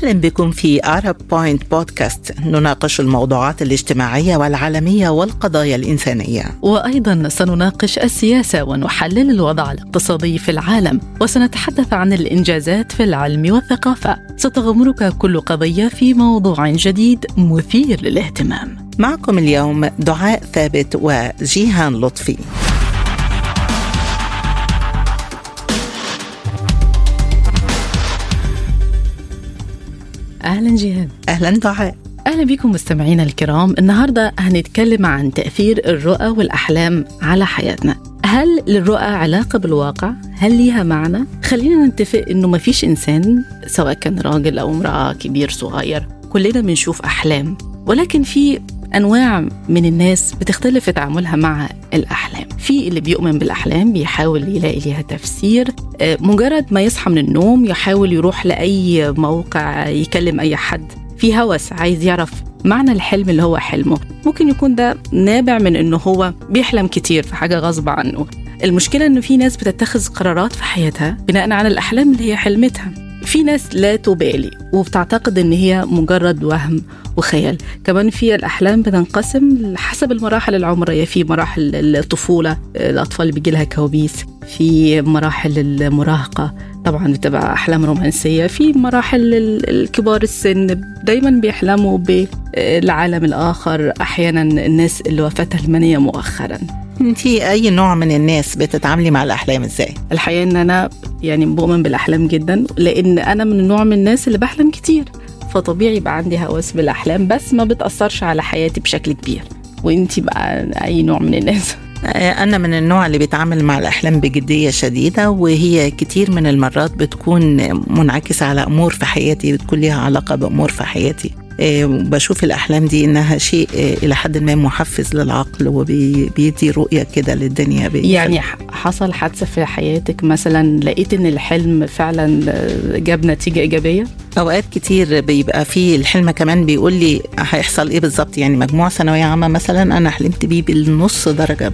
أهلا بكم في أرب بوينت بودكاست نناقش الموضوعات الاجتماعية والعالمية والقضايا الإنسانية وأيضا سنناقش السياسة ونحلل الوضع الاقتصادي في العالم وسنتحدث عن الإنجازات في العلم والثقافة ستغمرك كل قضية في موضوع جديد مثير للاهتمام معكم اليوم دعاء ثابت وجيهان لطفي أهلا جيهان أهلا دعاء أهلا بكم مستمعينا الكرام النهاردة هنتكلم عن تأثير الرؤى والأحلام على حياتنا هل للرؤى علاقة بالواقع؟ هل ليها معنى؟ خلينا نتفق إنه ما فيش إنسان سواء كان راجل أو امرأة كبير صغير كلنا بنشوف أحلام ولكن في أنواع من الناس بتختلف في تعاملها مع الأحلام في اللي بيؤمن بالأحلام بيحاول يلاقي ليها تفسير آه، مجرد ما يصحى من النوم يحاول يروح لأي موقع يكلم أي حد في هوس عايز يعرف معنى الحلم اللي هو حلمه ممكن يكون ده نابع من انه هو بيحلم كتير في حاجه غصب عنه المشكله انه في ناس بتتخذ قرارات في حياتها بناء على الاحلام اللي هي حلمتها في ناس لا تبالي وبتعتقد ان هي مجرد وهم وخيال كمان في الأحلام بتنقسم حسب المراحل العمرية في مراحل الطفولة الأطفال اللي بيجي لها كوابيس في مراحل المراهقة طبعا بتبقى أحلام رومانسية في مراحل الكبار السن دايما بيحلموا بالعالم الآخر أحيانا الناس اللي وفاتها المنية مؤخرا انت اي نوع من الناس بتتعاملي مع الاحلام ازاي الحقيقه ان انا يعني بؤمن بالاحلام جدا لان انا من النوع من الناس اللي بحلم كتير فطبيعي يبقى عندي هوس بالاحلام بس ما بتاثرش على حياتي بشكل كبير وانتي بقى اي نوع من الناس أنا من النوع اللي بيتعامل مع الأحلام بجدية شديدة وهي كتير من المرات بتكون منعكسة على أمور في حياتي بتكون ليها علاقة بأمور في حياتي آه، بشوف الأحلام دي إنها شيء آه، إلى حد ما محفز للعقل وبيدي رؤية كده للدنيا يعني حصل حادثة في حياتك مثلا لقيت إن الحلم فعلا آه، جاب نتيجة إيجابية؟ اوقات كتير بيبقى في الحلم كمان بيقول لي هيحصل ايه بالظبط يعني مجموع ثانويه عامه مثلا انا حلمت بيه بالنص درجه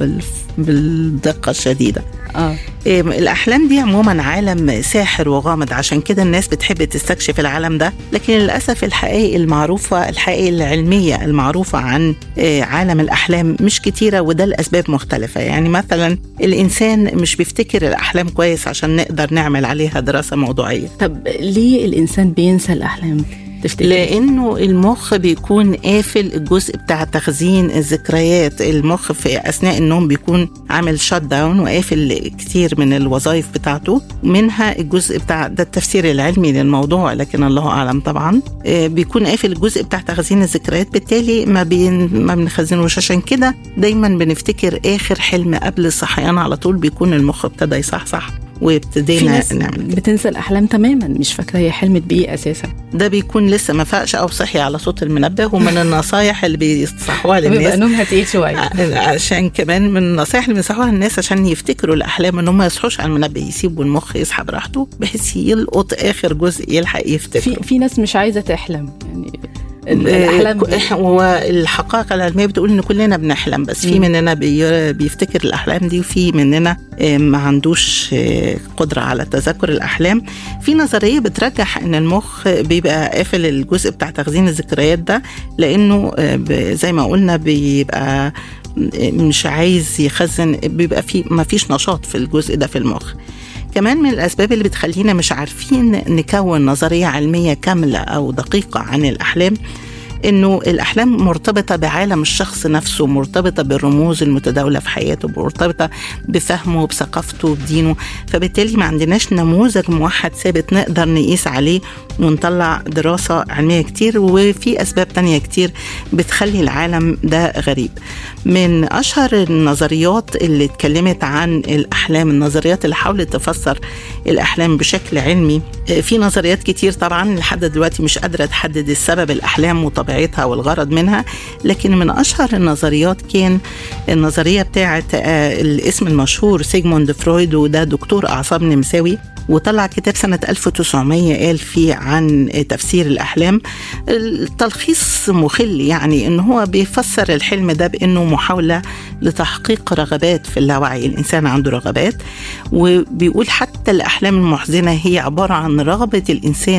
بالدقه الشديده آه. الأحلام دي عموما عالم ساحر وغامض عشان كده الناس بتحب تستكشف العالم ده لكن للأسف الحقائق المعروفة الحقائق العلمية المعروفة عن آه، عالم الأحلام مش كتيرة وده لأسباب مختلفة يعني مثلا الإنسان مش بيفتكر الأحلام كويس عشان نقدر نعمل عليها دراسة موضوعية طب ليه الإنسان بينسى الأحلام؟ تفتكر؟ لانه المخ بيكون قافل الجزء بتاع تخزين الذكريات المخ في اثناء النوم بيكون عامل شات داون وقافل كتير من الوظائف بتاعته منها الجزء بتاع ده التفسير العلمي للموضوع لكن الله اعلم طبعا آه، بيكون قافل الجزء بتاع تخزين الذكريات بالتالي ما بين ما بنخزنوش عشان كده دايما بنفتكر اخر حلم قبل الصحيان على طول بيكون المخ ابتدى يصحصح وابتدينا نعمل بتنسى الاحلام تماما مش فاكره هي حلمت بايه اساسا ده بيكون لسه ما فاقش او صحي على صوت المنبه ومن النصايح اللي بيصحوها للناس بيبقى نومها تقيل شويه عشان كمان من النصايح اللي بيصحوها للناس عشان يفتكروا الاحلام ان هم ما يصحوش على المنبه يسيبوا المخ يصحى براحته بحيث يلقط اخر جزء يلحق يفتكر في في ناس مش عايزه تحلم يعني الاحلام والحقائق العلميه بتقول ان كلنا بنحلم بس في مننا بيفتكر الاحلام دي وفي مننا آه، ما عندوش آه، قدره على تذكر الاحلام في نظريه بترجح ان المخ بيبقى قافل الجزء بتاع تخزين الذكريات ده لانه آه، زي ما قلنا بيبقى مش عايز يخزن بيبقى في ما فيش نشاط في الجزء ده في المخ كمان من الأسباب اللي بتخلينا مش عارفين نكون نظرية علمية كاملة أو دقيقة عن الأحلام انه الاحلام مرتبطه بعالم الشخص نفسه مرتبطه بالرموز المتداوله في حياته مرتبطه بفهمه بثقافته بدينه فبالتالي ما عندناش نموذج موحد ثابت نقدر نقيس عليه ونطلع دراسه علميه كتير وفي اسباب تانية كتير بتخلي العالم ده غريب من اشهر النظريات اللي اتكلمت عن الاحلام النظريات اللي حاولت تفسر الاحلام بشكل علمي في نظريات كتير طبعا لحد دلوقتي مش قادره تحدد السبب الاحلام وطبيعتها والغرض منها لكن من اشهر النظريات كان النظريه بتاعه آه، الاسم المشهور سيجموند فرويد وده دكتور اعصاب نمساوي وطلع كتاب سنة 1900 قال فيه عن تفسير الأحلام التلخيص مخل يعني إن هو بيفسر الحلم ده بإنه محاولة لتحقيق رغبات في اللاوعي الإنسان عنده رغبات وبيقول حتى الأحلام المحزنة هي عبارة عن رغبة الإنسان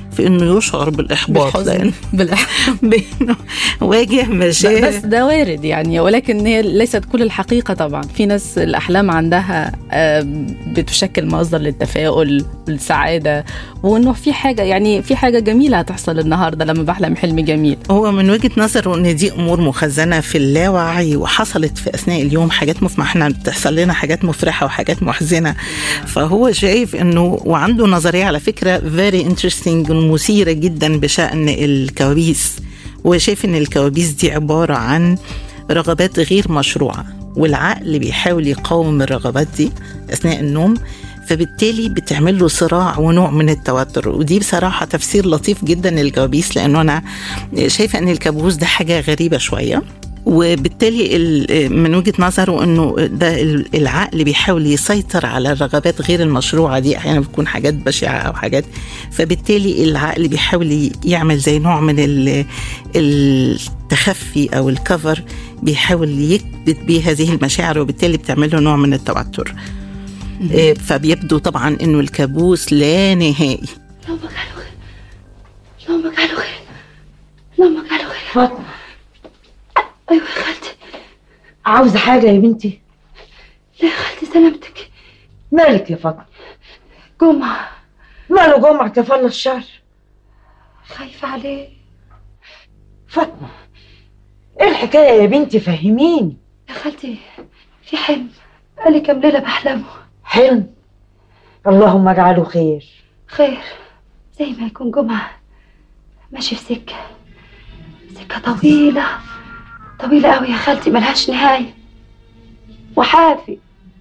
في انه يشعر بالاحباط بالحزن بالإحباط. بانه واجه بس مشاعر ده وارد يعني ولكن هي ليست كل الحقيقة طبعا في ناس الأحلام عندها آم، بتشكل مصدر للتفاؤل للسعادة وإنه في حاجة يعني في حاجة جميلة هتحصل النهاردة لما بحلم حلم جميل هو من وجهه نظره ان دي امور مخزنه في اللاوعي وحصلت في اثناء اليوم حاجات مف... ما احنا بتحصل لنا حاجات مفرحه وحاجات محزنه فهو شايف انه وعنده نظريه على فكره فيري انترستنج مثيره جدا بشان الكوابيس هو شايف ان الكوابيس دي عباره عن رغبات غير مشروعه والعقل بيحاول يقاوم الرغبات دي اثناء النوم فبالتالي بتعمل له صراع ونوع من التوتر ودي بصراحة تفسير لطيف جدا للكوابيس لأنه أنا شايفة أن الكابوس ده حاجة غريبة شوية وبالتالي ال- من وجهة نظره أنه ده ال- العقل بيحاول يسيطر على الرغبات غير المشروعة دي أحيانا بتكون حاجات بشعة أو حاجات فبالتالي العقل بيحاول ي- يعمل زي نوع من ال- التخفي أو الكفر بيحاول يكبت بيه هذه المشاعر وبالتالي بتعمل له نوع من التوتر إيه، فبيبدو طبعا انه الكابوس لا نهائي اللهم اجعله خير اللهم اجعله خير اللهم اجعله خير فاطمة ايوه يا خالتي عاوزة حاجة يا بنتي لا يا خالتي سلامتك مالك يا فاطمة جمعة ماله جمعة كفالة الشر خايفة عليه فاطمة ايه الحكاية يا بنتي فهميني يا خالتي في حلم بقالي كام ليلة بحلمه حلم اللهم اجعله خير خير زي ما يكون جمعة ماشي في سكة سكة طويلة طويلة أوي يا خالتي ملهاش نهاية وحافي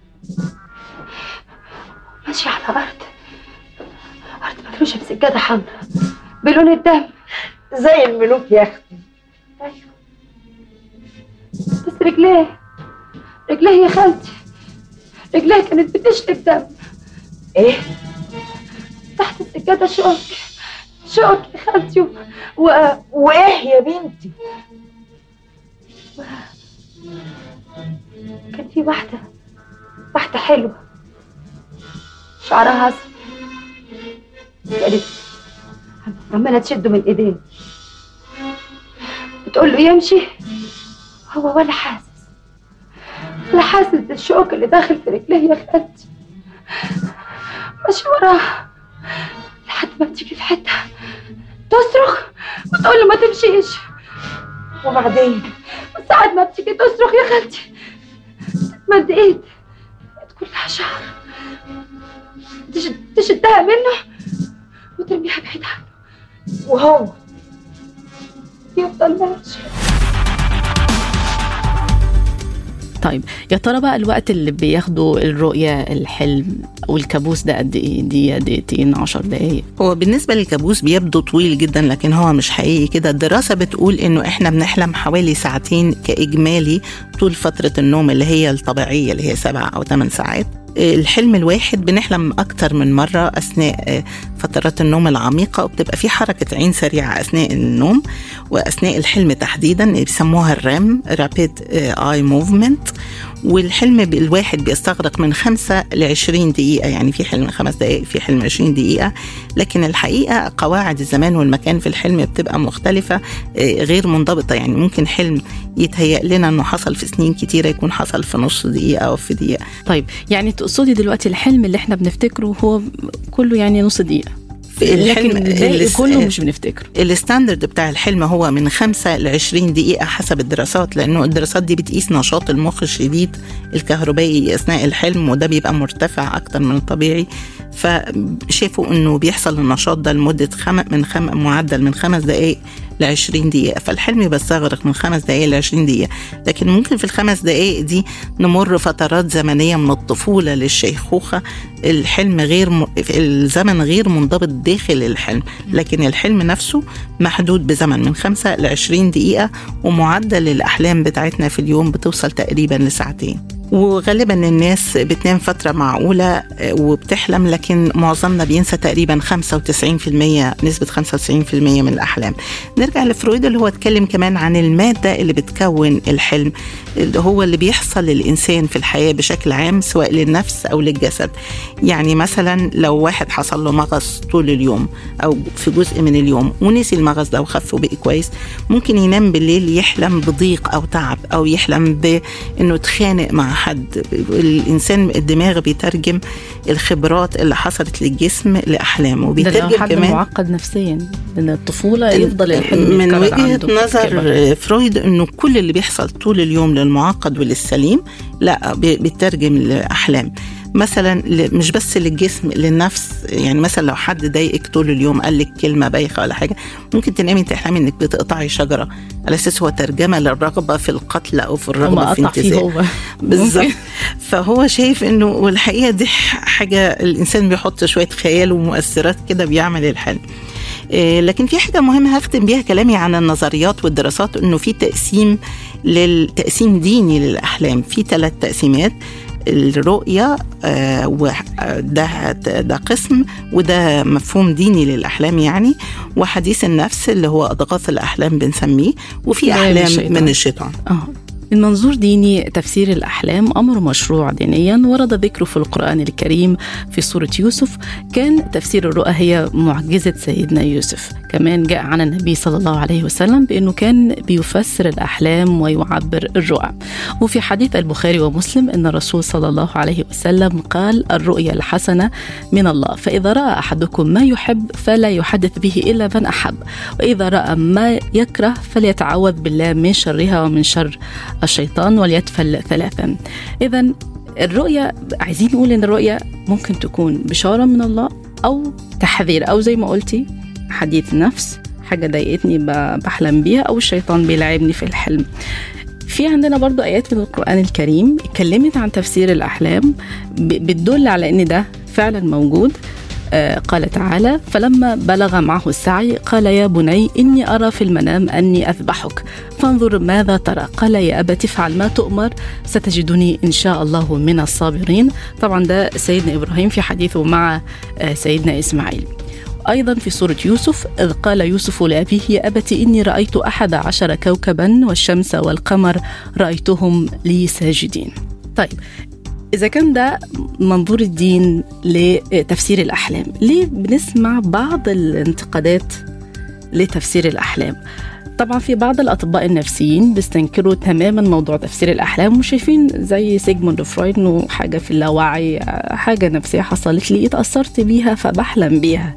ماشي على أرض أرض مفروشة بسجادة حمراء بلون الدم زي الملوك يا اختي أيوة بس رجليه رجليه يا خالتي رجليه كانت بتشرب دم ايه تحت السجادة شوك شوك يا خالتي و... و... وايه يا بنتي كان في واحدة واحدة حلوة شعرها أصفر كانت عمالة تشده من ايديه بتقول له يمشي هو ولا حاسس ولا حاسس بالشوك اللي داخل في رجليه يا خالتي ماشي وراها لحد ما بتيجي في حتة تصرخ وتقول له ما تمشيش وبعدين ساعة ما بتيجي تصرخ يا خالتي تتمد ايد ايد كلها شعر تشد تشدها منه وترميها بعيد عنه وهو يفضل ماشي طيب يا ترى بقى الوقت اللي بياخده الرؤية الحلم والكابوس ده قد ايه دقيقة دقيقتين عشر دقايق هو بالنسبة للكابوس بيبدو طويل جدا لكن هو مش حقيقي كده الدراسة بتقول انه احنا بنحلم حوالي ساعتين كإجمالي طول فترة النوم اللي هي الطبيعية اللي هي سبع أو ثمان ساعات الحلم الواحد بنحلم أكتر من مرة أثناء فترات النوم العميقة وبتبقى في حركة عين سريعة أثناء النوم وأثناء الحلم تحديدا بيسموها الرام رابيد اي موفمنت والحلم الواحد بيستغرق من خمسة ل 20 دقيقة يعني في حلم خمس دقائق في حلم 20 دقيقة لكن الحقيقة قواعد الزمان والمكان في الحلم بتبقى مختلفة غير منضبطة يعني ممكن حلم يتهيأ لنا انه حصل في سنين كتيرة يكون حصل في نص دقيقة او في دقيقة طيب يعني تقصدي دلوقتي الحلم اللي احنا بنفتكره هو كله يعني نص دقيقة لكن الباقي كله مش بنفتكره الستاندرد بتاع الحلم هو من 5 ل 20 دقيقة حسب الدراسات لأنه الدراسات دي بتقيس نشاط المخ الشديد الكهربائي أثناء الحلم وده بيبقى مرتفع أكتر من الطبيعي فشافوا إنه بيحصل النشاط ده لمدة خم... من خم... معدل من خمس دقائق ل 20 دقيقة فالحلم بيستغرق من خمس دقائق ل 20 دقيقة لكن ممكن في الخمس دقائق دي نمر فترات زمنية من الطفولة للشيخوخة الحلم غير م... الزمن غير منضبط داخل الحلم لكن الحلم نفسه محدود بزمن من خمسة ل 20 دقيقة ومعدل الأحلام بتاعتنا في اليوم بتوصل تقريبا لساعتين وغالبا الناس بتنام فترة معقولة آه، وبتحلم لكن معظمنا بينسى تقريبا 95% نسبة 95% من الأحلام نرجع لفرويد اللي هو اتكلم كمان عن المادة اللي بتكون الحلم اللي هو اللي بيحصل للإنسان في الحياة بشكل عام سواء للنفس أو للجسد يعني مثلا لو واحد حصل له مغص طول اليوم أو في جزء من اليوم ونسي المغص ده وخف وبقي كويس ممكن ينام بالليل يحلم بضيق أو تعب أو يحلم بأنه اتخانق مع حد الإنسان الدماغ بيترجم الخبرات اللي حصلت للجسم لأحلامه ده لو وبيترجم حد كمان معقد نفسيا لان الطفوله يفضل الحلم من يتكرر وجهة عنده في نظر الكبر. فرويد انه كل اللي بيحصل طول اليوم للمعقد وللسليم لا بي- بيترجم لاحلام مثلا ل- مش بس للجسم للنفس يعني مثلا لو حد ضايقك طول اليوم قال لك كلمه بايخه ولا حاجه ممكن تنامي تحلمي انك بتقطعي شجره على اساس هو ترجمه للرغبه في القتل او في الرغبه وما في قطع فيه انتزاع هو بالظبط ممكن. فهو شايف انه والحقيقه دي حاجه الانسان بيحط شويه خيال ومؤثرات كده بيعمل الحلم إيه، لكن في حاجة مهمة هختم بيها كلامي عن النظريات والدراسات انه في تقسيم للتقسيم ديني للأحلام في ثلاث تقسيمات الرؤية آه، وده ده قسم وده مفهوم ديني للأحلام يعني وحديث النفس اللي هو أضغاث الأحلام بنسميه وفي ده من أحلام الشيطان. من الشيطان اه من منظور ديني تفسير الأحلام أمر مشروع دينيا ورد ذكره في القرآن الكريم في سورة يوسف كان تفسير الرؤى هي معجزة سيدنا يوسف كمان جاء عن النبي صلى الله عليه وسلم بأنه كان بيفسر الأحلام ويعبر الرؤى وفي حديث البخاري ومسلم أن الرسول صلى الله عليه وسلم قال الرؤيا الحسنة من الله فإذا رأى أحدكم ما يحب فلا يحدث به إلا من أحب وإذا رأى ما يكره فليتعوذ بالله من شرها ومن شر الشيطان وليتفل ثلاثا إذا الرؤية عايزين نقول إن الرؤية ممكن تكون بشارة من الله أو تحذير أو زي ما قلتي حديث نفس حاجة ضايقتني ب- بحلم بيها أو الشيطان بيلعبني في الحلم في عندنا برضو آيات من القرآن الكريم اتكلمت عن تفسير الأحلام ب- بتدل على إن ده فعلا موجود آه، قال تعالى فلما بلغ معه السعي قال يا بني إني أرى في المنام أني أذبحك فانظر ماذا ترى قال يا أبت افعل ما تؤمر ستجدني إن شاء الله من الصابرين طبعا ده سيدنا إبراهيم في حديثه مع آه، سيدنا إسماعيل أيضا في سورة يوسف إذ قال يوسف لأبيه يا أبت إني رأيت أحد عشر كوكبا والشمس والقمر رأيتهم لي ساجدين طيب إذا كان ده منظور الدين لتفسير الأحلام ليه بنسمع بعض الانتقادات لتفسير الأحلام طبعا في بعض الأطباء النفسيين بيستنكروا تماما موضوع تفسير الأحلام وشايفين زي سيجموند فرويد إنه حاجة في اللاوعي حاجة نفسية حصلت لي اتأثرت بيها فبحلم بيها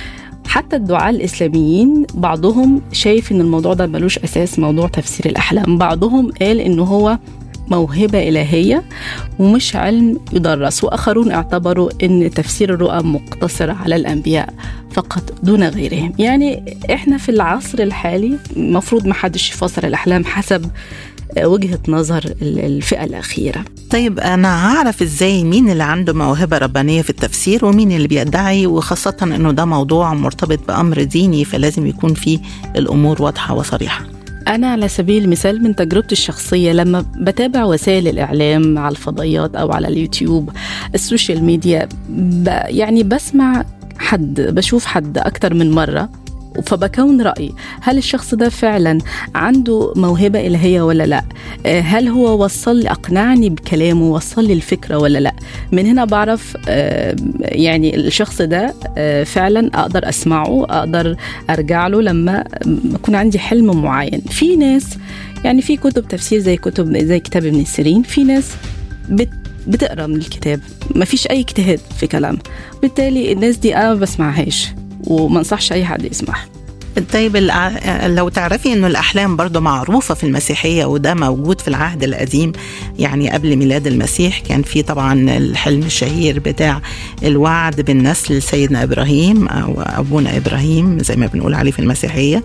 حتى الدعاة الإسلاميين بعضهم شايف إن الموضوع ده ملوش أساس موضوع تفسير الأحلام بعضهم قال إنه هو موهبة إلهية ومش علم يدرس وآخرون اعتبروا أن تفسير الرؤى مقتصر على الأنبياء فقط دون غيرهم يعني إحنا في العصر الحالي المفروض ما حدش يفسر الأحلام حسب وجهة نظر الفئة الأخيرة طيب أنا هعرف إزاي مين اللي عنده موهبة ربانية في التفسير ومين اللي بيدعي وخاصة إنه ده موضوع مرتبط بأمر ديني فلازم يكون فيه الأمور واضحة وصريحة أنا على سبيل المثال من تجربتي الشخصية لما بتابع وسائل الإعلام على الفضائيات أو على اليوتيوب السوشيال ميديا ب يعني بسمع حد بشوف حد أكتر من مرة فبكون رأي هل الشخص ده فعلا عنده موهبة إلهية ولا لا هل هو وصل لي أقنعني بكلامه وصل لي الفكرة ولا لا من هنا بعرف يعني الشخص ده فعلا أقدر أسمعه أقدر أرجع له لما يكون عندي حلم معين في ناس يعني في كتب تفسير زي كتب زي كتاب ابن سيرين في ناس بت بتقرا من الكتاب ما فيش اي اجتهاد في كلام بالتالي الناس دي انا ما بسمعهاش وما انصحش اي حد يسمعها طيب لو تعرفي انه الاحلام برضه معروفه في المسيحيه وده موجود في العهد القديم يعني قبل ميلاد المسيح كان في طبعا الحلم الشهير بتاع الوعد بالنسل سيدنا ابراهيم او ابونا ابراهيم زي ما بنقول عليه في المسيحيه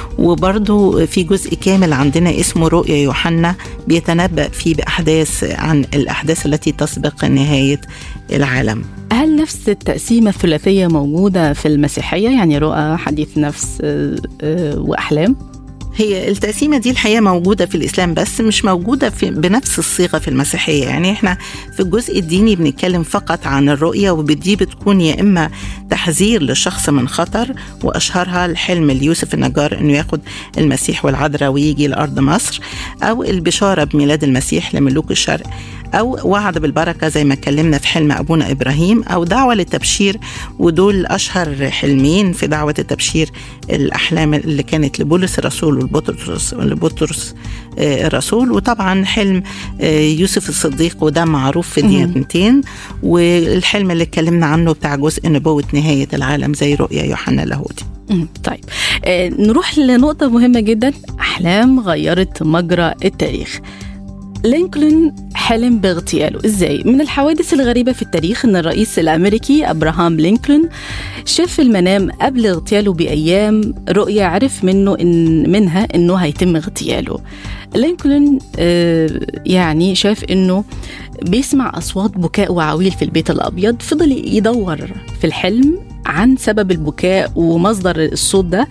وبرضه في جزء كامل عندنا اسمه رؤيا يوحنا بيتنبأ فيه باحداث عن الاحداث التي تسبق نهايه العالم هل نفس التقسيمة الثلاثية موجودة في المسيحية يعني رؤى حديث نفس وأحلام؟ هي التقسيمة دي الحقيقة موجودة في الإسلام بس مش موجودة في بنفس الصيغة في المسيحية يعني إحنا في الجزء الديني بنتكلم فقط عن الرؤية ودي بتكون يا إما تحذير للشخص من خطر وأشهرها الحلم ليوسف النجار إنه ياخد المسيح والعذراء ويجي لأرض مصر أو البشارة بميلاد المسيح لملوك الشرق أو وعد بالبركة زي ما اتكلمنا في حلم أبونا إبراهيم أو دعوة للتبشير ودول أشهر حلمين في دعوة التبشير الأحلام اللي كانت لبولس الرسول والبطرس لبطرس الرسول وطبعا حلم يوسف الصديق وده معروف في ديانتين والحلم اللي اتكلمنا عنه بتاع جزء نبوة نهاية العالم زي رؤيا يوحنا اللاهوتي طيب آه نروح لنقطة مهمة جدا أحلام غيرت مجرى التاريخ لينكولن حلم باغتياله ازاي من الحوادث الغريبه في التاريخ ان الرئيس الامريكي ابراهام لينكولن شاف في المنام قبل اغتياله بايام رؤيه عرف منه إن منها انه هيتم اغتياله لينكولن آه يعني شاف انه بيسمع اصوات بكاء وعويل في البيت الابيض فضل يدور في الحلم عن سبب البكاء ومصدر الصوت ده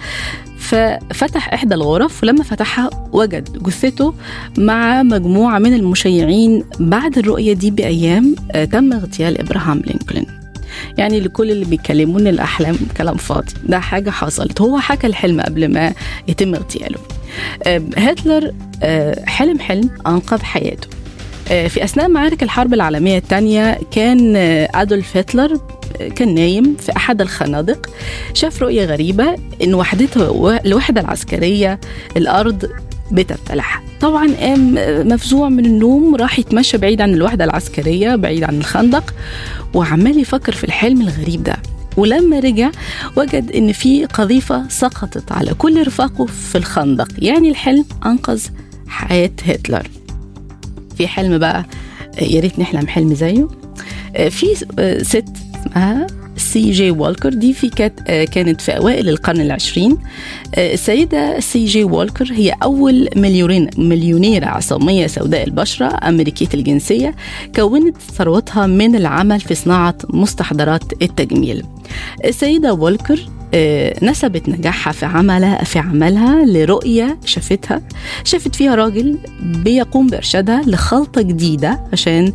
ففتح إحدى الغرف ولما فتحها وجد جثته مع مجموعة من المشيعين بعد الرؤية دي بأيام تم اغتيال إبراهام لينكولن يعني لكل اللي بيكلمون الأحلام كلام فاضي ده حاجة حصلت هو حكى الحلم قبل ما يتم اغتياله هتلر حلم حلم أنقذ حياته في أثناء معارك الحرب العالمية الثانية كان أدولف هتلر كان نايم في أحد الخنادق شاف رؤية غريبة إن وحدته الوحدة العسكرية الأرض بتبتلعها طبعا قام مفزوع من النوم راح يتمشى بعيد عن الوحدة العسكرية بعيد عن الخندق وعمال يفكر في الحلم الغريب ده ولما رجع وجد ان في قذيفة سقطت على كل رفاقه في الخندق يعني الحلم أنقذ حياة هتلر في حلم بقى يا ريت نحلم حلم زيه في ست اسمها سي جي والكر دي في كانت في اوائل القرن العشرين السيده سي جي والكر هي اول مليونين مليونيره عصاميه سوداء البشره امريكيه الجنسيه كونت ثروتها من العمل في صناعه مستحضرات التجميل السيده والكر نسبت نجاحها في عملها في عملها لرؤية شافتها شافت فيها راجل بيقوم بإرشادها لخلطة جديدة عشان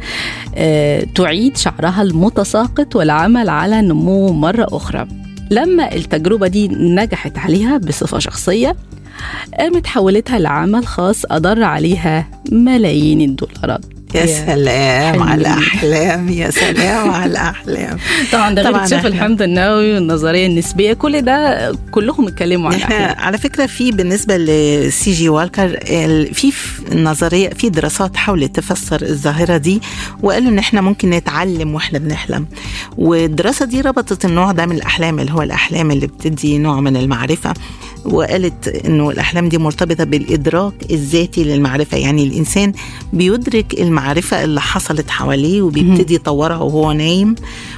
تعيد شعرها المتساقط والعمل على نموه مرة أخرى لما التجربة دي نجحت عليها بصفة شخصية قامت حولتها لعمل خاص أضر عليها ملايين الدولارات يا سلام على الاحلام يا سلام على الاحلام طبعا ده غير اكتشاف الحمض النووي والنظريه النسبيه كل ده كلهم اتكلموا عن احنا على فكره في بالنسبه لسي جي والكر في نظريه في دراسات حاولت تفسر الظاهره دي وقالوا ان احنا ممكن نتعلم واحنا بنحلم والدراسه دي ربطت النوع ده من الاحلام اللي هو الاحلام اللي بتدي نوع من المعرفه وقالت انه الاحلام دي مرتبطه بالادراك الذاتي للمعرفه يعني الانسان بيدرك المعرفه اللي حصلت حواليه وبيبتدي يطورها وهو نايم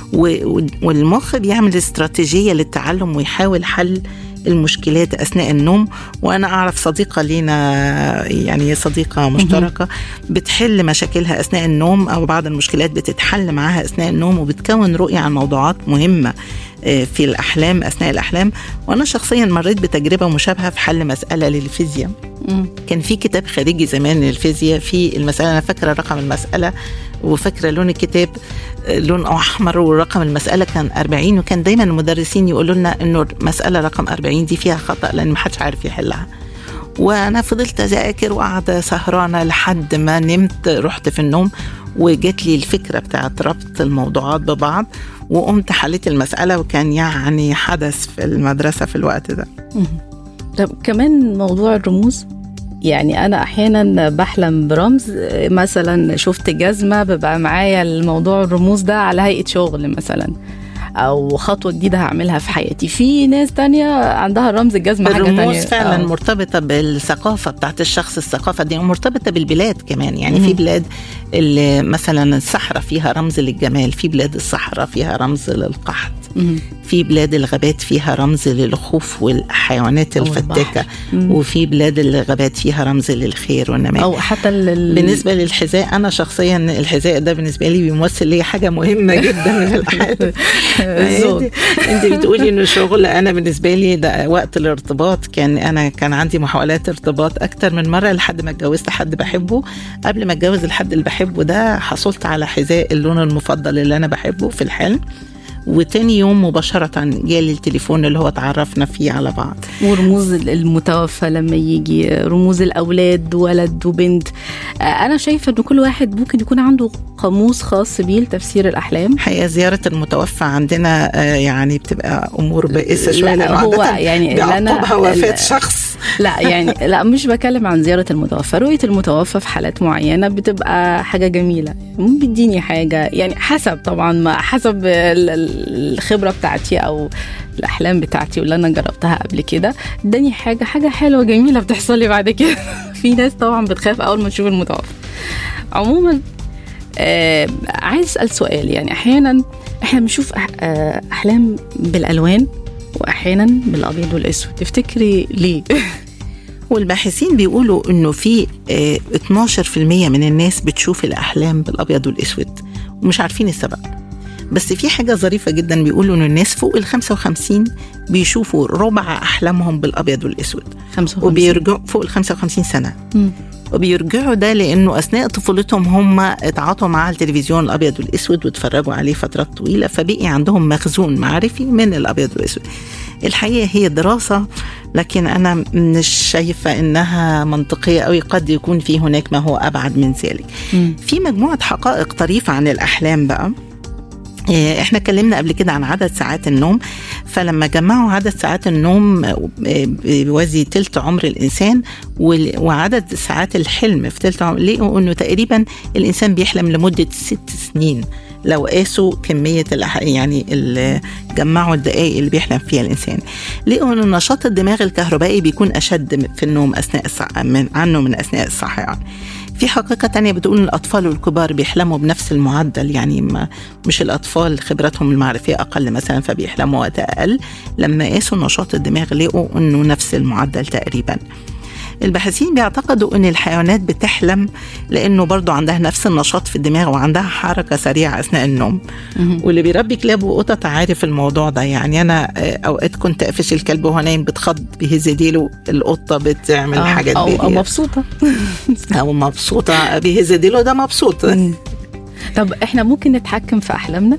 والمخ بيعمل استراتيجيه للتعلم ويحاول حل المشكلات اثناء النوم وانا اعرف صديقه لينا يعني صديقه مشتركه بتحل مشاكلها اثناء النوم او بعض المشكلات بتتحل معاها اثناء النوم وبتكون رؤيه عن موضوعات مهمه في الاحلام اثناء الاحلام وانا شخصيا مريت بتجربه مشابهه في حل مساله للفيزياء كان في كتاب خارجي زمان للفيزياء في المساله انا فاكره رقم المساله وفاكره لون الكتاب لون احمر ورقم المساله كان 40 وكان دايما المدرسين يقولوا لنا انه المساله رقم 40 دي فيها خطا لان ما حدش عارف يحلها وانا فضلت اذاكر وقاعده سهرانه لحد ما نمت رحت في النوم وجت لي الفكره بتاعت ربط الموضوعات ببعض وقمت حليت المساله وكان يعني حدث في المدرسه في الوقت ده طب كمان موضوع الرموز يعني انا احيانا بحلم برمز مثلا شفت جزمه ببقى معايا الموضوع الرموز ده على هيئه شغل مثلا او خطوه جديده هعملها في حياتي في ناس تانية عندها رمز الجزمه حاجه تانية الرموز فعلا أوه. مرتبطه بالثقافه بتاعت الشخص الثقافه دي مرتبطه بالبلاد كمان يعني م- في بلاد اللي مثلا الصحراء فيها رمز للجمال في بلاد الصحراء فيها رمز للقحط مم. في بلاد الغابات فيها رمز للخوف والحيوانات أو الفتاكة البحر. مم. وفي بلاد الغابات فيها رمز للخير والنماء او حتى ال- ال- بالنسبة للحذاء أنا شخصيا الحذاء ده بالنسبة لي بيمثل لي حاجة مهمة جدا من الحياة الزوج انت بتقولي انه شغل انا بالنسبه لي ده وقت الارتباط كان انا كان عندي محاولات ارتباط اكتر من مره لحد ما اتجوزت حد بحبه قبل ما اتجوز الحد اللي بحبه ده حصلت على حذاء اللون المفضل اللي انا بحبه في الحلم وتاني يوم مباشرة جالي التليفون اللي هو اتعرفنا فيه على بعض ورموز المتوفى لما يجي رموز الاولاد ولد وبنت آه، انا شايفه ان كل واحد ممكن يكون عنده قاموس خاص بيه لتفسير الاحلام حقيقة زيارة المتوفى عندنا آه، يعني بتبقى أمور بائسة شوية لا، لأنه هو عادة يعني اللي أنا- بيعقبها وفاة لا. شخص لا يعني لا مش بكلم عن زيارة المتوفى رؤية المتوفى في حالات معينة بتبقى حاجة جميلة ممكن بيديني حاجة يعني حسب طبعا ما حسب ال- ال- الخبرة بتاعتي أو الأحلام بتاعتي واللي أنا جربتها قبل كده اداني حاجة حاجة حلوة جميلة بتحصل لي بعد كده في ناس طبعا بتخاف أول ما تشوف المتوفى عموما آه عايز أسأل سؤال يعني أحيانا احنا بنشوف أح- آه، أحلام بالألوان وأحيانا بالأبيض والأسود تفتكري ليه؟ والباحثين بيقولوا انه في آه، 12% من الناس بتشوف الاحلام بالابيض والاسود ومش عارفين السبب بس في حاجة ظريفة جدا بيقولوا ان الناس فوق ال 55 بيشوفوا ربع احلامهم بالابيض والاسود 55 وبيرجعوا فوق ال 55 سنة مم. وبيرجعوا ده لانه اثناء طفولتهم هم اتعاطوا مع التلفزيون الابيض والاسود واتفرجوا عليه فترات طويله فبقي عندهم مخزون معرفي من الابيض والاسود. الحقيقه هي دراسه لكن انا مش شايفه انها منطقيه قوي قد يكون في هناك ما هو ابعد من ذلك. مم. في مجموعه حقائق طريفه عن الاحلام بقى آه، احنا اتكلمنا قبل كده عن عدد ساعات النوم فلما جمعوا عدد ساعات النوم آه، بيوازي تلت عمر الانسان وال- وعدد ساعات الحلم في تلت عمر لقوا انه تقريبا الانسان بيحلم لمده ست سنين لو قاسوا كميه الأح- يعني ال- جمعوا الدقائق اللي بيحلم فيها الانسان لقوا ان نشاط الدماغ الكهربائي بيكون اشد في النوم اثناء الصح... من عنه من اثناء الصحيان في حقيقة تانية بتقول إن الأطفال والكبار بيحلموا بنفس المعدل يعني ما مش الأطفال خبرتهم المعرفية أقل مثلا فبيحلموا وقت أقل لما قاسوا نشاط الدماغ لقوا إنه نفس المعدل تقريبا الباحثين بيعتقدوا ان الحيوانات بتحلم لانه برضو عندها نفس النشاط في الدماغ وعندها حركه سريعه اثناء النوم مهم. واللي بيربي كلاب وقطط عارف الموضوع ده يعني انا آه، اوقات كنت اقفش الكلب وهو نايم بتخض بيهز ديله القطه بتعمل آه، حاجات أو, أو دي مبسوطة او مبسوطه بيهز ديله ده مبسوط طب احنا ممكن نتحكم في أحلامنا؟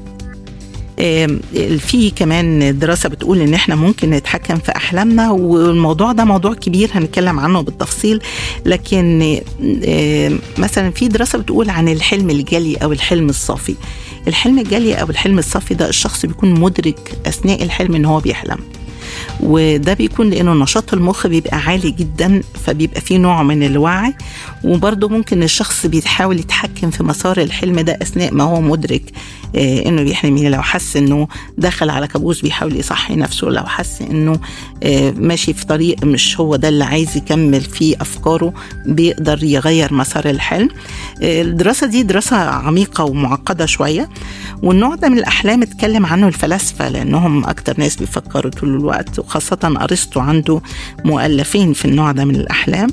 آم، في كمان دراسة بتقول إن إحنا ممكن نتحكم في أحلامنا والموضوع ده موضوع كبير هنتكلم عنه بالتفصيل لكن آم، مثلا في دراسة بتقول عن الحلم الجلي أو الحلم الصافي الحلم الجلي أو الحلم الصافي ده الشخص بيكون مدرك أثناء الحلم إن هو بيحلم وده بيكون لانه نشاط المخ بيبقى عالي جدا فبيبقى فيه نوع من الوعي وبرضه ممكن الشخص بيحاول يتحكم في مسار الحلم ده اثناء ما هو مدرك آه انه بيحلم يعني لو حس انه دخل على كابوس بيحاول يصحي نفسه لو حس انه آه ماشي في طريق مش هو ده اللي عايز يكمل فيه افكاره بيقدر يغير مسار الحلم آه الدراسه دي دراسه عميقه ومعقده شويه والنوع ده من الاحلام اتكلم عنه الفلاسفه لانهم اكتر ناس بيفكروا طول الوقت وخاصه ارسطو عنده مؤلفين في النوع ده من الاحلام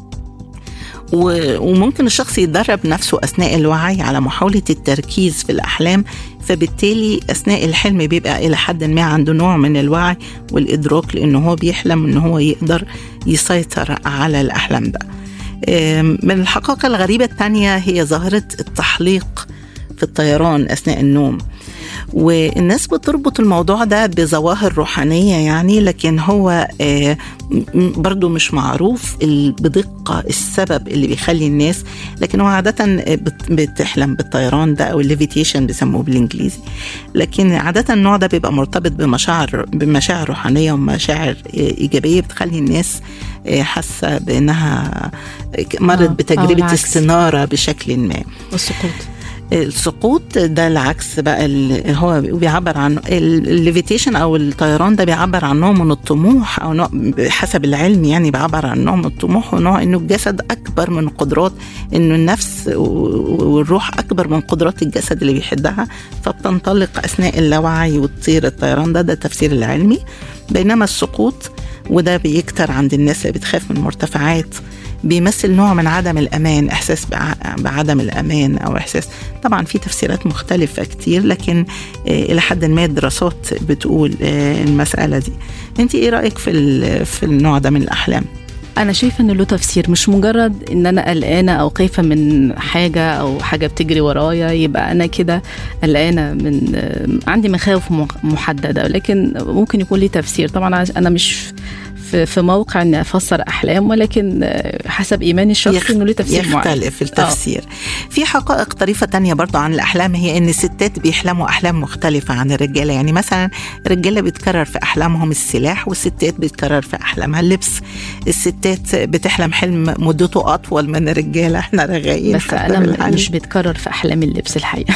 و- وممكن الشخص يدرب نفسه اثناء الوعي على محاوله التركيز في الاحلام فبالتالي اثناء الحلم بيبقى الى حد ما عنده نوع من الوعي والادراك لانه هو بيحلم ان هو يقدر يسيطر على الاحلام ده آم، من الحقائق الغريبه الثانيه هي ظاهره التحليق في الطيران اثناء النوم والناس بتربط الموضوع ده بظواهر روحانية يعني لكن هو آه، م- برضو مش معروف ال- بدقة السبب اللي بيخلي الناس لكن هو عادة بت- بتحلم بالطيران ده أو الليفيتيشن بيسموه بالإنجليزي لكن عادة النوع ده بيبقى مرتبط بمشاعر بمشاعر روحانية ومشاعر آه، إيجابية بتخلي الناس آه، حاسة بأنها مرت آه، أو بتجربة العكس. استنارة بشكل ما والسقوط السقوط ده العكس بقى ال- هو بيعبر عن الليفيتيشن او الطيران ده بيعبر عن نوع من الطموح او نوع حسب العلم يعني بيعبر عن نوع من الطموح ونوع انه الجسد اكبر من قدرات انه النفس و- والروح اكبر من قدرات الجسد اللي بيحدها فبتنطلق اثناء اللاوعي وتطير الطيران ده ده التفسير العلمي بينما السقوط وده بيكتر عند الناس اللي بتخاف من المرتفعات بيمثل نوع من عدم الامان احساس بع- بعدم الامان او احساس طبعا في تفسيرات مختلفه كتير لكن آه، الى حد ما الدراسات بتقول آه، المساله دي انت ايه رايك في ال- في النوع ده من الاحلام انا شايفه ان له تفسير مش مجرد ان انا قلقانه او خايفه من حاجه او حاجه بتجري ورايا يبقى انا كده قلقانه من آه، عندي مخاوف م- محدده لكن ممكن يكون ليه تفسير طبعا انا مش في في موقع اني افسر احلام ولكن آه، حسب ايماني الشخصي انه ليه تفسير معين يختلف التفسير في حقائق طريفة تانية برضو عن الأحلام هي إن الستات بيحلموا أحلام مختلفة عن الرجالة يعني مثلا الرجالة بيتكرر في أحلامهم السلاح والستات بيتكرر في أحلامها اللبس الستات بتحلم حلم مدته أطول من الرجالة إحنا رغايين بس حتى انا بالحلم. مش بيتكرر في احلام اللبس الحقيقه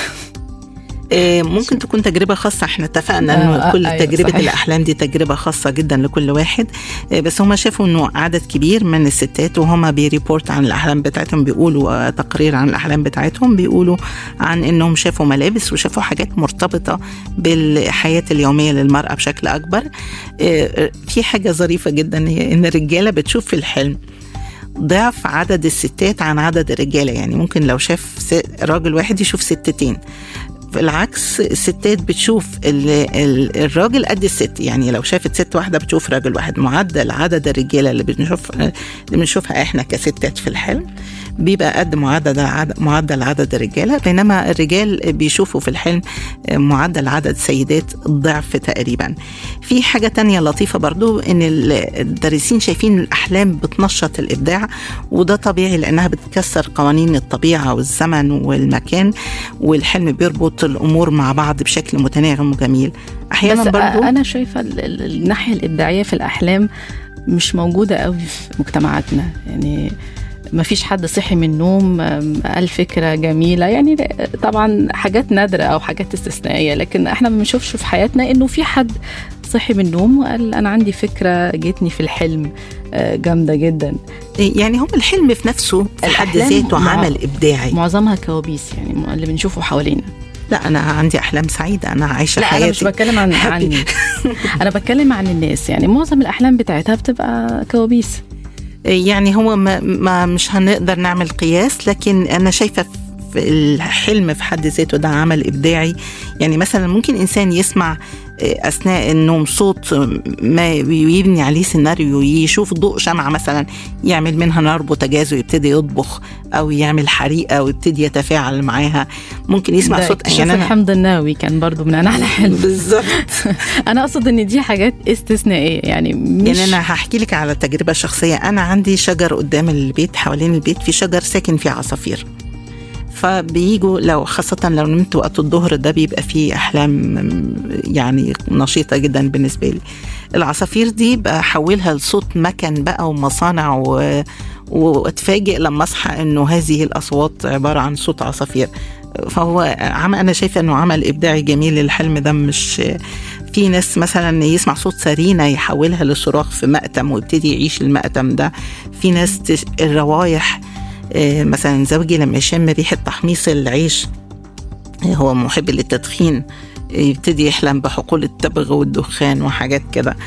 آه، ممكن تكون تجربة خاصة احنا اتفقنا آه، انه آه، كل أيوة، تجربة صحيح. الأحلام دي تجربة خاصة جدا لكل واحد آه، بس هم شافوا انه عدد كبير من الستات وهم بيريبورت عن الأحلام بتاعتهم بيقولوا آه، تقرير عن الأحلام بتاعتهم بيقولوا عن انهم شافوا ملابس وشافوا حاجات مرتبطة بالحياة اليومية للمرأة بشكل أكبر آه، في حاجة ظريفة جدا هي ان الرجالة بتشوف في الحلم ضعف عدد الستات عن عدد الرجاله يعني ممكن لو شاف س- راجل واحد يشوف ستتين بالعكس الستات بتشوف ال ال الراجل قد الست يعني لو شافت ست واحده بتشوف راجل واحد معدل عدد الرجاله اللي بنشوف اللي بنشوفها احنا كستات في الحلم بيبقى قد معدل عدد معدل عدد الرجاله بينما الرجال بيشوفوا في الحلم معدل عدد سيدات الضعف تقريبا في حاجه تانية لطيفه برضو ان الدارسين شايفين الاحلام بتنشط الابداع وده طبيعي لانها بتكسر قوانين الطبيعه والزمن والمكان والحلم بيربط الامور مع بعض بشكل متناغم وجميل احيانا بس برضو انا شايفه ال- ال- الناحيه الابداعيه في الاحلام مش موجوده قوي في مجتمعاتنا يعني ما فيش حد صحي من النوم أم، قال فكره جميله يعني لا- طبعا حاجات نادره او حاجات استثنائيه لكن احنا ما بنشوفش في حياتنا انه في حد صحي من النوم وقال انا عندي فكره جتني في الحلم آه، جامده جدا يعني هم الحلم في نفسه في حد الأحلام ذاته مع- عمل ابداعي معظمها كوابيس يعني اللي بنشوفه حوالينا لا انا عندي احلام سعيده انا عايشه لا حياتي انا مش بتكلم عن happy. عني انا بتكلم عن الناس يعني معظم الاحلام بتاعتها بتبقى كوابيس يعني هو ما, ما مش هنقدر نعمل قياس لكن انا شايفه في الحلم في حد ذاته ده عمل ابداعي يعني مثلا ممكن انسان يسمع اثناء النوم صوت ما يبني عليه سيناريو يشوف ضوء شمعه مثلا يعمل منها نار بوتاجاز ويبتدي يطبخ او يعمل حريقه ويبتدي يتفاعل معاها ممكن يسمع ده صوت اكتشاف يعني أنا- الحمض النووي كان برضو من انواع الحلم بالظبط انا اقصد ان دي حاجات استثنائيه يعني مش يعني انا هحكي لك على تجربه شخصيه انا عندي شجر قدام البيت حوالين البيت في شجر ساكن فيه عصافير فبيجوا لو خاصة لو نمت وقت الظهر ده بيبقى فيه أحلام يعني نشيطة جدا بالنسبة لي العصافير دي بحولها لصوت مكن بقى ومصانع و... واتفاجئ لما اصحى انه هذه الاصوات عباره عن صوت عصافير فهو عم انا شايفه انه عمل ابداعي جميل الحلم ده مش في ناس مثلا يسمع صوت سرينه يحولها لصراخ في مأتم ويبتدي يعيش المأتم ده في ناس تش... الروايح آه، مثلا زوجي لما يشم ريحه تحميص العيش آه، هو محب للتدخين آه، يبتدي يحلم بحقول التبغ والدخان وحاجات كده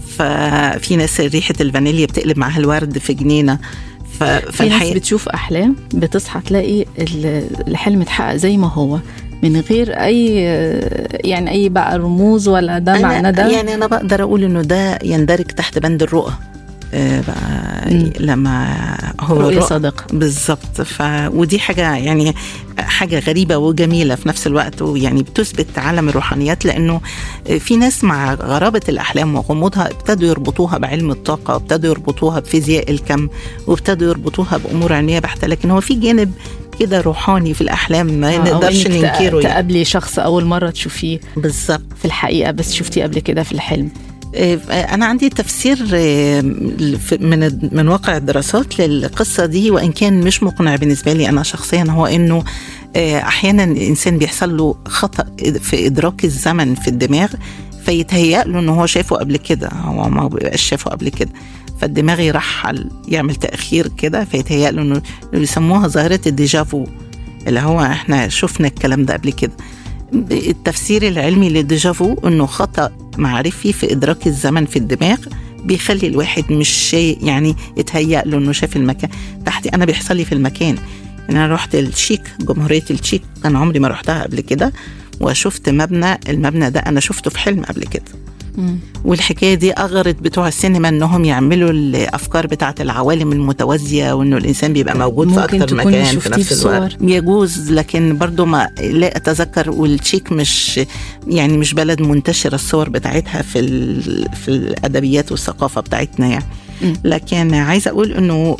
ففي ناس ريحه الفانيليا بتقلب معاها الورد في جنينه ف- في ناس فالحقيقه بتشوف احلام بتصحى تلاقي ال- الحلم اتحقق زي ما هو من غير اي يعني اي بقى رموز ولا ده معناه أنا ده يعني انا بقدر اقول انه ده يندرج تحت بند الرؤى آه، بقى مم. لما هو رؤية الرؤى صادقة بالظبط ف ودي حاجه يعني حاجه غريبه وجميله في نفس الوقت ويعني بتثبت عالم الروحانيات لانه في ناس مع غرابه الاحلام وغموضها ابتدوا يربطوها بعلم الطاقه وابتدوا يربطوها بفيزياء الكم وابتدوا يربطوها بامور علميه بحته لكن هو في جانب كده روحاني في الاحلام ما آه، أو نقدرش إنك تق- ننكره يعني. تقابلي شخص اول مره تشوفيه بالظبط في الحقيقه بس شفتيه قبل كده في الحلم أنا عندي تفسير آه، في- من من واقع الدراسات للقصة دي وإن كان مش مقنع بالنسبة لي أنا شخصيا هو إنه آه، احيانا الانسان بيحصل له خطا في ادراك الزمن في الدماغ فيتهيأ له ان هو شافه قبل كده هو ما بيبقاش شافه قبل كده فالدماغ يرحل يعمل تاخير كده فيتهيأ له انه بيسموها ظاهره الديجافو اللي هو احنا شفنا الكلام ده قبل كده التفسير العلمي للديجافو انه خطا معرفي في ادراك الزمن في الدماغ بيخلي الواحد مش شيء يعني يتهيأ له انه شاف المكان تحتي انا بيحصل لي في المكان يعني انا رحت التشيك جمهوريه التشيك كان عمري ما رحتها قبل كده وشفت مبنى المبنى ده انا شفته في حلم قبل كده والحكايه دي اغرت بتوع السينما انهم يعملوا الافكار بتاعه العوالم المتوازيه وانه الانسان بيبقى موجود في اكتر مكان في نفس الوقت يجوز لكن برضو ما لا اتذكر والتشيك مش يعني مش بلد منتشره الصور بتاعتها في في الادبيات والثقافه بتاعتنا يعني لكن عايزه اقول انه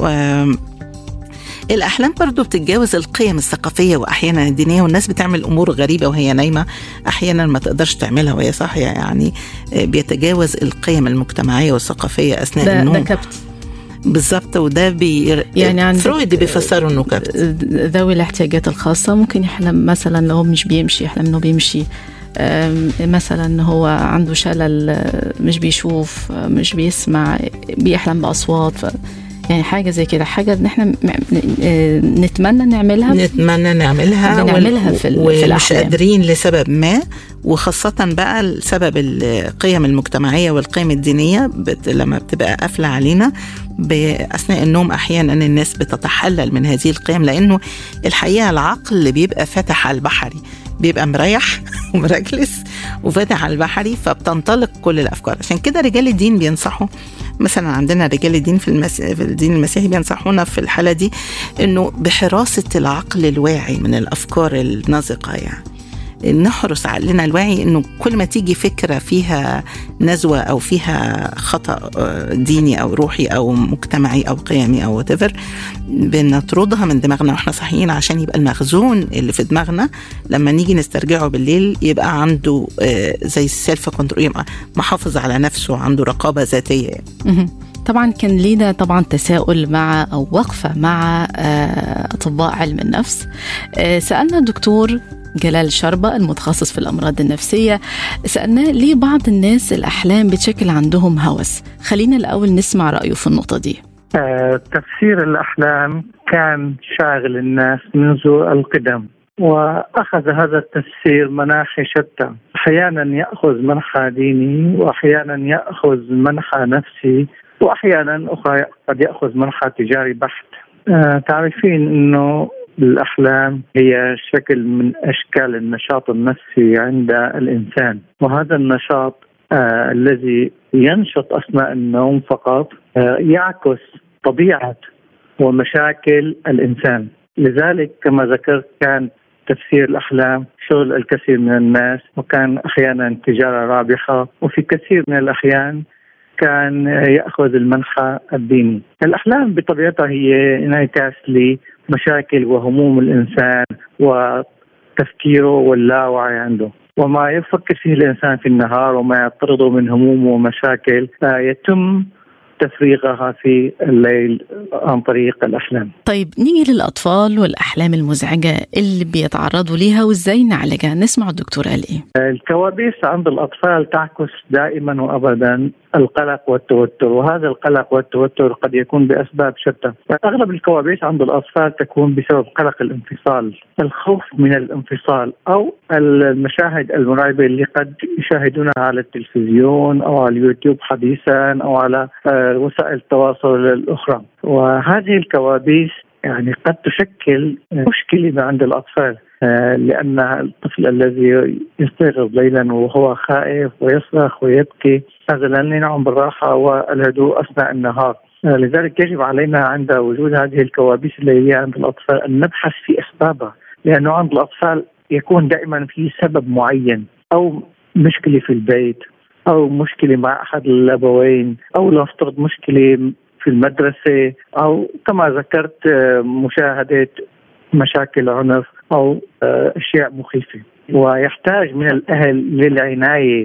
الأحلام برضو بتتجاوز القيم الثقافية وأحيانا الدينية والناس بتعمل أمور غريبة وهي نايمة أحيانا ما تقدرش تعملها وهي صاحية يعني بيتجاوز القيم المجتمعية والثقافية أثناء ده النوم ده كبت بالظبط وده بي يعني عندك فرويد بيفسره انه كبت ذوي الاحتياجات الخاصة ممكن يحلم مثلا لو مش بيمشي يحلم انه بيمشي مثلا هو عنده شلل مش بيشوف مش بيسمع بيحلم بأصوات ف يعني حاجة زي كده حاجة ان احنا نتمنى نعملها نتمنى نعملها بنعملها في, في ومش قادرين لسبب ما وخاصة بقى السبب القيم المجتمعية والقيم الدينية بت لما بتبقى قافلة علينا بأثناء النوم أحيانا الناس بتتحلل من هذه القيم لأنه الحقيقة العقل بيبقى فاتح على البحري بيبقى مريح ومركلس وفاتح على البحري فبتنطلق كل الافكار عشان كده رجال الدين بينصحوا مثلا عندنا رجال الدين في, المس... في الدين المسيحي بينصحونا في الحاله دي انه بحراسه العقل الواعي من الافكار النازقه يعني نحرس عقلنا الواعي انه كل ما تيجي فكره فيها نزوه او فيها خطا ديني او روحي او مجتمعي او قيمي او وات بنطردها من دماغنا واحنا صاحيين عشان يبقى المخزون اللي في دماغنا لما نيجي نسترجعه بالليل يبقى عنده زي السيلف كنترول يبقى محافظ على نفسه عنده رقابه ذاتيه طبعا كان لينا طبعا تساؤل مع او وقفه مع اطباء علم النفس سالنا الدكتور جلال شربة المتخصص في الأمراض النفسية سألناه ليه بعض الناس الأحلام بتشكل عندهم هوس خلينا الأول نسمع رأيه في النقطة دي آه، تفسير الأحلام كان شاغل الناس منذ القدم وأخذ هذا التفسير مناحي شتى أحيانا يأخذ منحى ديني وأحيانا يأخذ منحى نفسي وأحيانا أخرى قد يأخذ منحى تجاري بحت آه، تعرفين أنه الأحلام هي شكل من أشكال النشاط النفسي عند الإنسان وهذا النشاط آه الذي ينشط أثناء النوم فقط آه يعكس طبيعة ومشاكل الإنسان لذلك كما ذكرت كان تفسير الأحلام شغل الكثير من الناس وكان أحيانا تجارة رابحة وفي كثير من الأحيان كان ياخذ المنحى الديني. الاحلام بطبيعتها هي انعكاس لمشاكل وهموم الانسان وتفكيره واللاوعي عنده. وما يفكر فيه الانسان في النهار وما يطرده من هموم ومشاكل يتم تفريغها في الليل عن طريق الأحلام طيب نيجي للأطفال والأحلام المزعجة اللي بيتعرضوا ليها وإزاي نعالجها نسمع الدكتور قال إيه الكوابيس عند الأطفال تعكس دائما وأبدا القلق والتوتر وهذا القلق والتوتر قد يكون بأسباب شتى أغلب الكوابيس عند الأطفال تكون بسبب قلق الانفصال الخوف من الانفصال أو المشاهد المرعبة اللي قد يشاهدونها على التلفزيون أو على اليوتيوب حديثا أو على وسائل التواصل الأخرى وهذه الكوابيس يعني قد تشكل مشكلة عند الأطفال لأن الطفل الذي يستيقظ ليلا وهو خائف ويصرخ ويبكي هذا لن ينعم بالراحة والهدوء أثناء النهار لذلك يجب علينا عند وجود هذه الكوابيس الليلية عند الأطفال أن نبحث في أسبابها لأنه عند الأطفال يكون دائما في سبب معين أو مشكلة في البيت او مشكله مع احد الابوين او نفترض مشكله في المدرسه او كما ذكرت مشاهده مشاكل عنف او اشياء مخيفه ويحتاج من الاهل للعنايه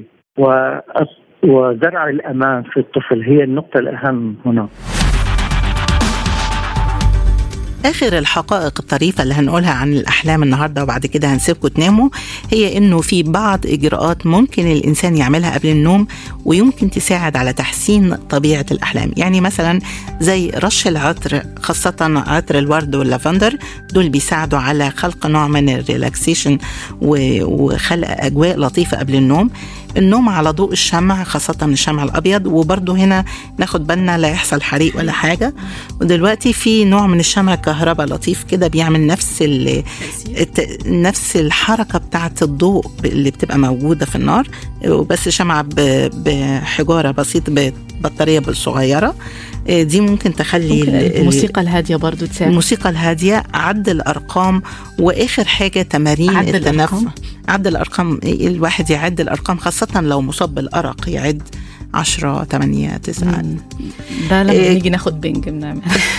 وزرع الامان في الطفل هي النقطه الاهم هنا اخر الحقائق الطريفه اللي هنقولها عن الاحلام النهارده وبعد كده هنسيبكم تناموا هي انه في بعض اجراءات ممكن الانسان يعملها قبل النوم ويمكن تساعد على تحسين طبيعه الاحلام يعني مثلا زي رش العطر خاصه عطر الورد واللافندر دول بيساعدوا على خلق نوع من الريلاكسيشن وخلق اجواء لطيفه قبل النوم النوم على ضوء الشمع خاصة الشمع الأبيض وبرضه هنا ناخد بالنا لا يحصل حريق ولا حاجة ودلوقتي في نوع من الشمع كهرباء لطيف كده بيعمل نفس الت... نفس الحركة بتاعة الضوء اللي بتبقى موجودة في النار وبس شمعة ب... بحجارة بسيط ببطارية صغيرة دي ممكن تخلي ممكن الموسيقى الهادية برضو تساعد الموسيقى الهادية عد الأرقام وآخر حاجة تمارين عد التنفس الأرقام؟ عد الأرقام الواحد يعد الأرقام خاصة لو مصاب بالأرق يعد 10 8 9 ده لما إيه. نيجي ناخد بنج بنعمل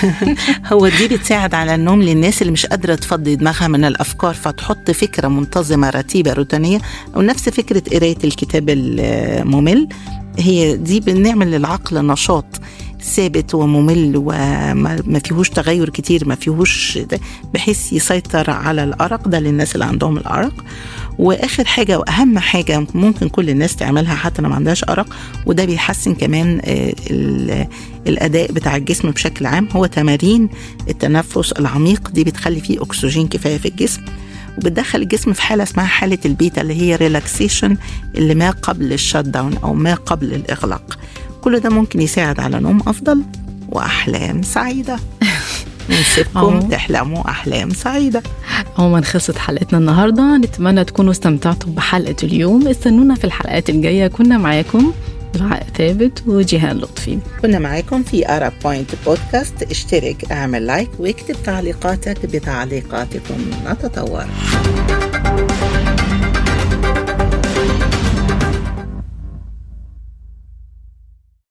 هو دي بتساعد على النوم للناس اللي مش قادرة تفضي دماغها من الأفكار فتحط فكرة منتظمة رتيبة روتينية أو نفس فكرة قراية الكتاب الممل هي دي بنعمل للعقل نشاط ثابت وممل وما فيهوش تغير كتير ما فيهوش ده بحيث يسيطر على الأرق ده للناس اللي عندهم الأرق واخر حاجه واهم حاجه ممكن كل الناس تعملها حتى لو ما عندهاش ارق وده بيحسن كمان آه، ال- الاداء بتاع الجسم بشكل عام هو تمارين التنفس العميق دي بتخلي فيه اكسجين كفايه في الجسم وبتدخل الجسم في حاله اسمها حاله البيتا اللي هي ريلاكسيشن اللي ما قبل الشت داون او ما قبل الاغلاق كل ده ممكن يساعد على نوم افضل واحلام سعيده نسيبكم أهو. تحلموا احلام سعيده عموما خلصت حلقتنا النهارده نتمنى تكونوا استمتعتوا بحلقه اليوم استنونا في الحلقات الجايه كنا معاكم دعاء ثابت وجيهان لطفي كنا معاكم في ارب بوينت بودكاست اشترك اعمل لايك واكتب تعليقاتك بتعليقاتكم نتطور